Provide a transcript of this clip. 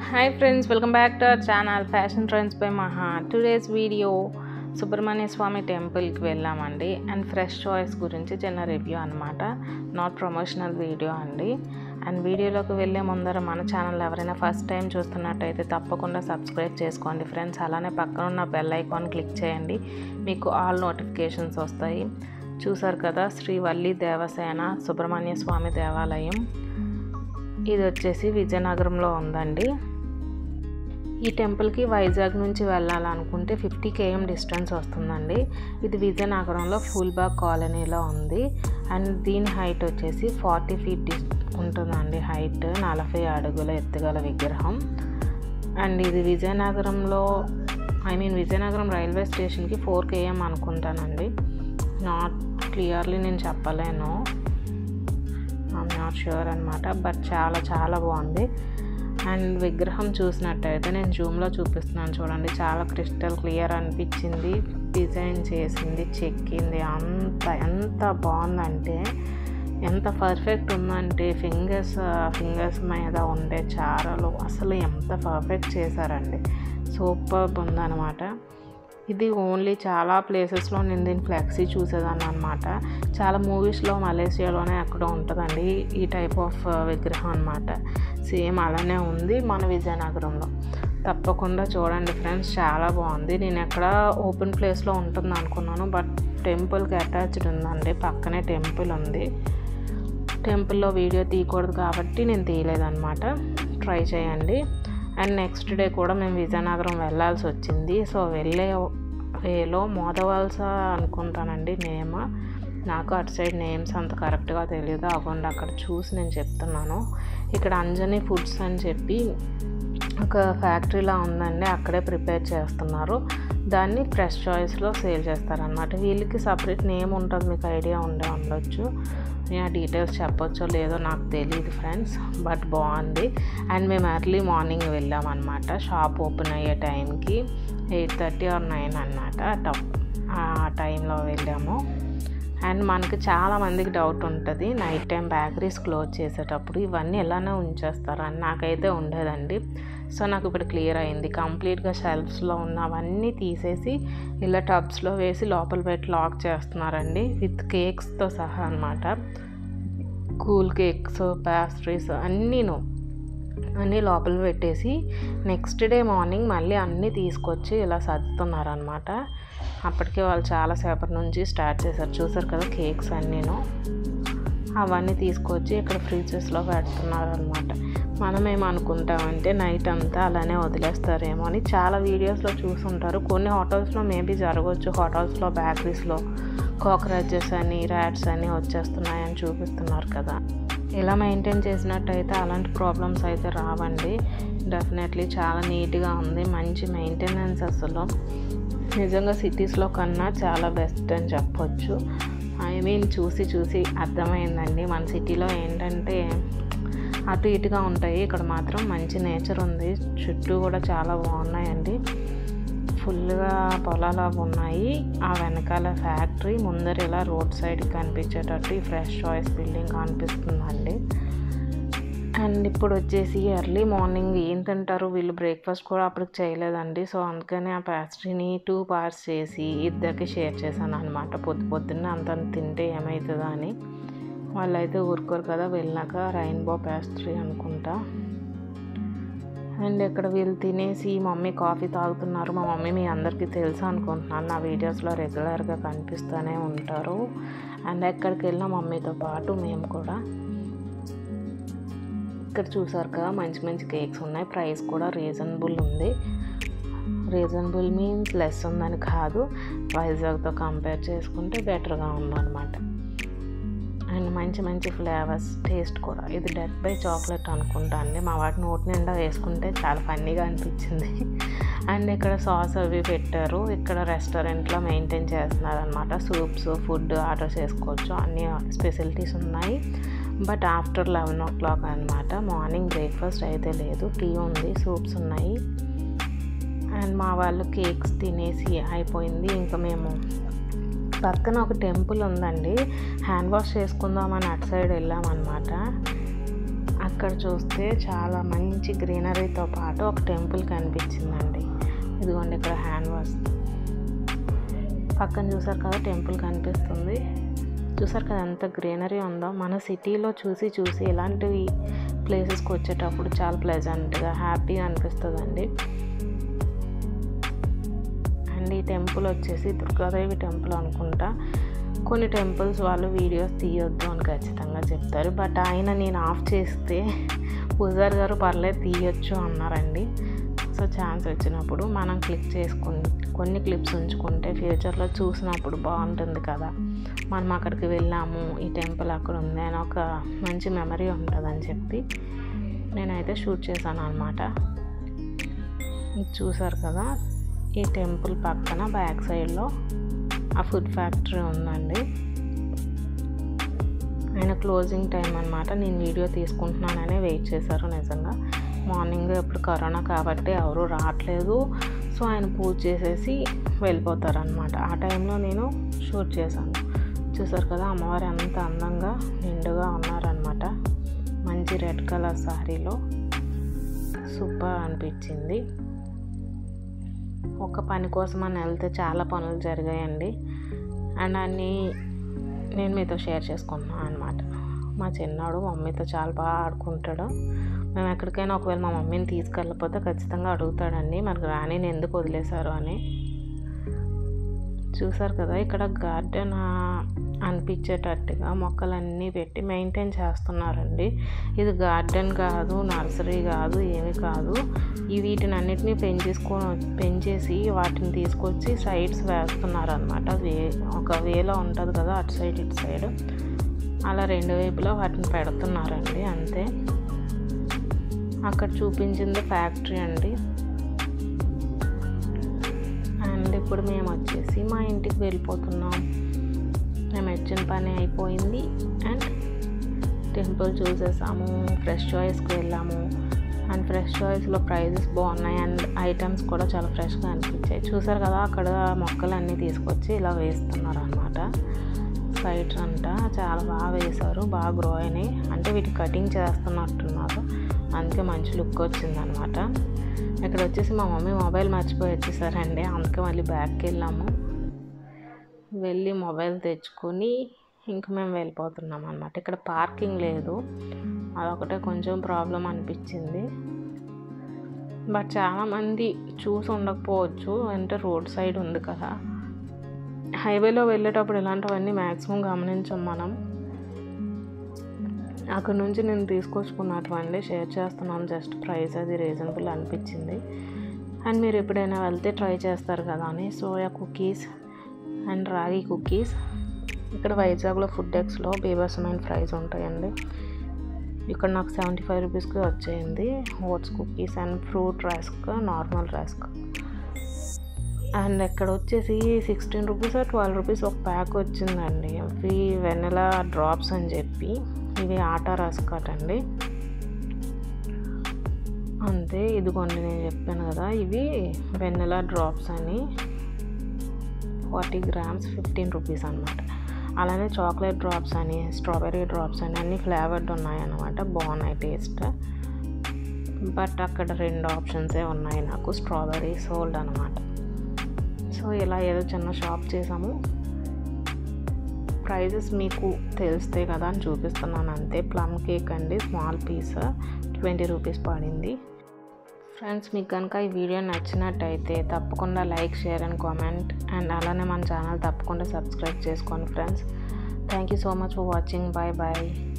hi friends welcome back to our channel fashion trends by Maha today's video Subrahmanya Swamy టెంపుల్కి వెళ్ళామండి and fresh choice గురించి చిన్న review అనమాట not promotional video అండి and వీడియోలోకి వెళ్ళే ముందర మన ఛానల్ ఎవరైనా ఫస్ట్ టైం చూస్తున్నట్టయితే తప్పకుండా సబ్స్క్రైబ్ చేసుకోండి ఫ్రెండ్స్ అలానే పక్కన ఉన్న బెల్ ఐకాన్ క్లిక్ చేయండి మీకు ఆల్ నోటిఫికేషన్స్ వస్తాయి చూసారు కదా శ్రీ వల్లి దేవసేన సుబ్రహ్మణ్య స్వామి దేవాలయం ఇది వచ్చేసి విజయనగరంలో ఉందండి ఈ టెంపుల్కి వైజాగ్ నుంచి వెళ్ళాలనుకుంటే ఫిఫ్టీ కేఎం డిస్టెన్స్ వస్తుందండి ఇది విజయనగరంలో ఫుల్బాగ్ కాలనీలో ఉంది అండ్ దీని హైట్ వచ్చేసి ఫార్టీ ఫీట్ ఉంటుందండి హైట్ నలభై అడుగుల ఎత్తుగల విగ్రహం అండ్ ఇది విజయనగరంలో ఐ మీన్ విజయనగరం రైల్వే స్టేషన్కి ఫోర్ కేఎం అనుకుంటానండి నాట్ క్లియర్లీ నేను చెప్పలేను ఐమ్ నాట్ షూర్ అనమాట బట్ చాలా చాలా బాగుంది అండ్ విగ్రహం చూసినట్టయితే నేను జూమ్లో చూపిస్తున్నాను చూడండి చాలా క్రిస్టల్ క్లియర్ అనిపించింది డిజైన్ చేసింది చెక్కింది అంత ఎంత బాగుందంటే ఎంత పర్ఫెక్ట్ ఉందంటే ఫింగర్స్ ఫింగర్స్ మీద ఉండే చారలు అసలు ఎంత పర్ఫెక్ట్ చేశారండి సూపర్ ఉందన్నమాట ఇది ఓన్లీ చాలా ప్లేసెస్లో నేను దీని ఫ్లెక్సీ చూసేదాన్ని అనమాట చాలా మూవీస్లో మలేషియాలోనే అక్కడ ఉంటుందండి ఈ టైప్ ఆఫ్ విగ్రహం అనమాట సేమ్ అలానే ఉంది మన విజయనగరంలో తప్పకుండా చూడండి ఫ్రెండ్స్ చాలా బాగుంది నేను ఎక్కడ ఓపెన్ ప్లేస్లో ఉంటుంది అనుకున్నాను బట్ టెంపుల్కి అటాచ్డ్ ఉందండి పక్కనే టెంపుల్ ఉంది టెంపుల్లో వీడియో తీయకూడదు కాబట్టి నేను తీయలేదన్నమాట ట్రై చేయండి అండ్ నెక్స్ట్ డే కూడా మేము విజయనగరం వెళ్ళాల్సి వచ్చింది సో వెళ్ళే వేలో మోదవలస అనుకుంటానండి నేమ్ నాకు అటు సైడ్ నేమ్స్ అంత కరెక్ట్గా తెలియదు అవ్వండి అక్కడ చూసి నేను చెప్తున్నాను ఇక్కడ అంజనీ ఫుడ్స్ అని చెప్పి ఒక ఫ్యాక్టరీలా ఉందండి అక్కడే ప్రిపేర్ చేస్తున్నారు దాన్ని ఫ్రెష్ చాయిస్లో సేల్ చేస్తారనమాట వీళ్ళకి సపరేట్ నేమ్ ఉంటుంది మీకు ఐడియా ఉండే ఉండొచ్చు నేను ఆ డీటెయిల్స్ చెప్పొచ్చో లేదో నాకు తెలియదు ఫ్రెండ్స్ బట్ బాగుంది అండ్ మేము ఎర్లీ మార్నింగ్ వెళ్ళామన్నమాట షాప్ ఓపెన్ అయ్యే టైంకి ఎయిట్ థర్టీ ఆర్ నైన్ అన్నమాట టప్ ఆ టైంలో వెళ్ళాము అండ్ మనకి చాలా మందికి డౌట్ ఉంటుంది నైట్ టైం బేకరీస్ క్లోజ్ చేసేటప్పుడు ఇవన్నీ ఎలానే ఉంచేస్తారు అని నాకైతే ఉండేదండి సో నాకు ఇప్పుడు క్లియర్ అయింది కంప్లీట్గా షెల్ఫ్స్లో ఉన్నవన్నీ తీసేసి ఇలా టబ్స్లో వేసి లోపల పెట్టి లాక్ చేస్తున్నారండి విత్ కేక్స్తో సహా అనమాట కూల్ కేక్స్ పేస్ట్రీస్ అన్నీను అన్నీ లోపల పెట్టేసి నెక్స్ట్ డే మార్నింగ్ మళ్ళీ అన్నీ తీసుకొచ్చి ఇలా సర్దుతున్నారనమాట అప్పటికే వాళ్ళు చాలాసేపటి నుంచి స్టార్ట్ చేశారు చూసారు కదా కేక్స్ అన్నీను అవన్నీ తీసుకొచ్చి ఇక్కడ ఫ్రీజెస్లో పెడుతున్నారు అనమాట మనం ఏమనుకుంటామంటే నైట్ అంతా అలానే వదిలేస్తారేమో అని చాలా వీడియోస్లో చూసుంటారు కొన్ని హోటల్స్లో మేబీ జరగవచ్చు హోటల్స్లో బేకరీస్లో కాక్రోచెస్ అని ర్యాట్స్ అని వచ్చేస్తున్నాయని చూపిస్తున్నారు కదా ఇలా మెయింటైన్ చేసినట్టయితే అలాంటి ప్రాబ్లమ్స్ అయితే రావండి డెఫినెట్లీ చాలా నీట్గా ఉంది మంచి మెయింటెనెన్స్ అసలు నిజంగా సిటీస్లో కన్నా చాలా బెస్ట్ అని చెప్పొచ్చు ఐ మీన్ చూసి చూసి అర్థమైందండి మన సిటీలో ఏంటంటే అటు ఇటుగా ఉంటాయి ఇక్కడ మాత్రం మంచి నేచర్ ఉంది చుట్టూ కూడా చాలా బాగున్నాయండి ఫుల్గా పొలాలు ఉన్నాయి ఆ వెనకాల ఫ్యాక్టరీ ముందర ఇలా రోడ్ సైడ్ కనిపించేటట్టు ఈ ఫ్రెష్ చాయిస్ బిల్డింగ్ కనిపిస్తుందండి అండ్ ఇప్పుడు వచ్చేసి ఎర్లీ మార్నింగ్ ఏం తింటారు వీళ్ళు బ్రేక్ఫాస్ట్ కూడా అప్పటికి చేయలేదండి సో అందుకని ఆ పేస్ట్రీని టూ పార్ట్స్ చేసి ఇద్దరికి షేర్ చేశాను అనమాట పొద్దు పొద్దున్న అంత తింటే ఏమవుతుందా అని వాళ్ళైతే ఊరుకోరు కదా వెళ్ళాక రైన్బో పేస్ట్రీ అనుకుంటా అండ్ ఇక్కడ వీళ్ళు తినేసి మమ్మీ కాఫీ తాగుతున్నారు మా మమ్మీ మీ అందరికీ తెలుసు అనుకుంటున్నాను నా వీడియోస్లో రెగ్యులర్గా కనిపిస్తూనే ఉంటారు అండ్ ఎక్కడికి వెళ్ళినా మమ్మీతో పాటు మేము కూడా ఇక్కడ చూసారు కదా మంచి మంచి కేక్స్ ఉన్నాయి ప్రైస్ కూడా రీజనబుల్ ఉంది రీజనబుల్ మీన్స్ లెస్ ఉందని కాదు వైజాగ్తో కంపేర్ చేసుకుంటే బెటర్గా ఉందన్నమాట అండ్ మంచి మంచి ఫ్లేవర్స్ టేస్ట్ కూడా ఇది డెత్ బై చాక్లెట్ అనుకుంటా అండి మా వాటి నోటి నిండా వేసుకుంటే చాలా ఫన్నీగా అనిపించింది అండ్ ఇక్కడ సాస్ అవి పెట్టారు ఇక్కడ రెస్టారెంట్లో మెయింటైన్ చేస్తున్నారు అనమాట సూప్స్ ఫుడ్ ఆర్డర్ చేసుకోవచ్చు అన్ని స్పెషలిటీస్ ఉన్నాయి but after eleven o'clock అనమాట మార్నింగ్ బ్రేక్ఫాస్ట్ అయితే లేదు టీ ఉంది సూప్స్ ఉన్నాయి అండ్ మా వాళ్ళు కేక్స్ తినేసి అయిపోయింది ఇంకా మేము పక్కన ఒక టెంపుల్ ఉందండి హ్యాండ్ వాష్ చేసుకుందామని అటు సైడ్ వెళ్ళామన్నమాట అక్కడ చూస్తే చాలా మంచి గ్రీనరీతో పాటు ఒక టెంపుల్ కనిపించిందండి ఇదిగోండి ఇక్కడ హ్యాండ్ వాష్ పక్కన చూసారు కదా టెంపుల్ కనిపిస్తుంది చూసారు కదా ఎంత గ్రీనరీ ఉందో మన సిటీలో చూసి చూసి ఇలాంటివి ప్లేసెస్కి వచ్చేటప్పుడు చాలా ప్లెజెంట్గా హ్యాపీగా అనిపిస్తుందండి అండ్ ఈ టెంపుల్ వచ్చేసి దుర్గాదేవి టెంపుల్ అనుకుంటా కొన్ని టెంపుల్స్ వాళ్ళు వీడియోస్ తీయొద్దు అని ఖచ్చితంగా చెప్తారు బట్ ఆయన నేను ఆఫ్ చేస్తే పూజారి గారు పర్లేదు తీయొచ్చు అన్నారండి సో ఛాన్స్ వచ్చినప్పుడు మనం క్లిక్ చేసుకుని కొన్ని క్లిప్స్ ఉంచుకుంటే ఫ్యూచర్లో చూసినప్పుడు బాగుంటుంది కదా మనం అక్కడికి వెళ్ళాము ఈ టెంపుల్ అక్కడ ఉంది అని ఒక మంచి మెమరీ ఉంటుందని చెప్పి నేనైతే షూట్ చేశాను అనమాట ఇది చూసారు కదా ఈ టెంపుల్ పక్కన బ్యాక్ సైడ్లో ఆ ఫుడ్ ఫ్యాక్టరీ ఉందండి ఆయన క్లోజింగ్ టైం అనమాట నేను వీడియో తీసుకుంటున్నాననే వెయిట్ చేశారు నిజంగా మార్నింగ్ ఇప్పుడు కరోనా కాబట్టి ఎవరు రావట్లేదు సో ఆయన పూజ చేసేసి వెళ్ళిపోతారనమాట ఆ టైంలో నేను షూట్ చేశాను చూసారు కదా అమ్మవారు ఎంత అందంగా నిండుగా ఉన్నారనమాట మంచి రెడ్ కలర్ శారీలో సూపర్ అనిపించింది ఒక పని కోసం అని వెళ్తే చాలా పనులు జరిగాయండి అండ్ అన్నీ నేను మీతో షేర్ చేసుకుంటున్నాను అనమాట మా చిన్నాడు మమ్మీతో చాలా బాగా ఆడుకుంటాడు మేము ఎక్కడికైనా ఒకవేళ మా మమ్మీని తీసుకెళ్ళకపోతే ఖచ్చితంగా అడుగుతాడండి మనకు రాణిని ఎందుకు వదిలేశారు అని చూసారు కదా ఇక్కడ గార్డెన్ అనిపించేటట్టుగా మొక్కలన్నీ పెట్టి మెయింటైన్ చేస్తున్నారండి ఇది గార్డెన్ కాదు నర్సరీ కాదు ఏమి కాదు ఈ వీటిని అన్నిటినీ పెంచేసుకొని పెంచేసి వాటిని తీసుకొచ్చి సైడ్స్ వేస్తున్నారనమాట వే ఒక వేలో ఉంటుంది కదా అటు సైడ్ ఇటు సైడ్ అలా రెండు వైపులా వాటిని పెడుతున్నారండి అంతే అక్కడ చూపించింది ఫ్యాక్టరీ అండి అండ్ ఇప్పుడు మేము వచ్చేసి మా ఇంటికి వెళ్ళిపోతున్నాం మేము వచ్చిన పని అయిపోయింది అండ్ టెంపుల్ చూసేసాము ఫ్రెష్ చాయిస్కి వెళ్ళాము అండ్ ఫ్రెష్ చాయిస్లో ప్రైజెస్ బాగున్నాయి అండ్ ఐటమ్స్ కూడా చాలా ఫ్రెష్గా అనిపించాయి చూసారు కదా అక్కడ మొక్కలన్నీ తీసుకొచ్చి ఇలా వేస్తున్నారు అనమాట సైడ్స్ అంట చాలా బాగా వేశారు బాగా గ్రో అయినాయి అంటే వీటి కటింగ్ చేస్తున్నట్టున్నారు అందుకే మంచి లుక్ వచ్చిందనమాట ఇక్కడ వచ్చేసి మా మమ్మీ మొబైల్ మర్చిపోయి వచ్చేసారండి అందుకే మళ్ళీ బ్యాక్కి వెళ్ళాము వెళ్ళి మొబైల్ తెచ్చుకొని ఇంక మేము వెళ్ళిపోతున్నాం అనమాట ఇక్కడ పార్కింగ్ లేదు అదొకటే కొంచెం ప్రాబ్లం అనిపించింది బట్ చాలామంది చూసి ఉండకపోవచ్చు అంటే రోడ్ సైడ్ ఉంది కదా హైవేలో వెళ్ళేటప్పుడు ఇలాంటివన్నీ మ్యాక్సిమం గమనించాం మనం అక్కడ నుంచి నేను తీసుకొచ్చుకున్నటువంటి షేర్ చేస్తున్నాను జస్ట్ ప్రైస్ అది రీజనబుల్ అనిపించింది అండ్ మీరు ఎప్పుడైనా వెళ్తే ట్రై చేస్తారు కదా అని soya cookies and ragi cookies ఇక్కడ వైజాగ్లో ఫుడ్ ఎక్స్లో బీభత్సమైన ప్రైస్ ఉంటాయండి ఇక్కడ నాకు సెవెంటీ ఫైవ్ రూపీస్కి వచ్చేయండి oats cookies and fruit rusk normal rusk and ఇక్కడ వచ్చేసి సిక్స్టీన్ రూపీస్ ట్వెల్వ్ రూపీస్ ఒక ప్యాక్ వచ్చిందండి అవి వెనెలా డ్రాప్స్ అని చెప్పి ఇవి ఆటా రస్కట్ అండి అంతే ఇదిగోండి నేను చెప్పాను కదా ఇవి వెన్నెలా డ్రాప్స్ అని ఫార్టీ గ్రామ్స్ ఫిఫ్టీన్ రూపీస్ అనమాట అలానే చాక్లెట్ డ్రాప్స్ అని స్ట్రాబెర్రీ డ్రాప్స్ అని అన్ని ఫ్లేవర్డ్ ఉన్నాయన్నమాట బాగున్నాయి టేస్ట్ బట్ అక్కడ రెండు ఆప్షన్సే ఉన్నాయి నాకు స్ట్రాబెర్రీ సోల్డ్ అనమాట సో ఇలా ఏదో చిన్న షాప్ చేసాము ప్రైజెస్ మీకు తెలిస్తే కదా అని చూపిస్తున్నాను అంతే ప్లమ్ కేక్ అండి స్మాల్ పీస్ ట్వంటీ రూపీస్ పడింది ఫ్రెండ్స్ మీకు కనుక ఈ వీడియో నచ్చినట్టయితే తప్పకుండా like share and comment and అలానే మన ఛానల్ తప్పకుండా సబ్స్క్రైబ్ చేసుకోండి friends thank you so much for watching bye bye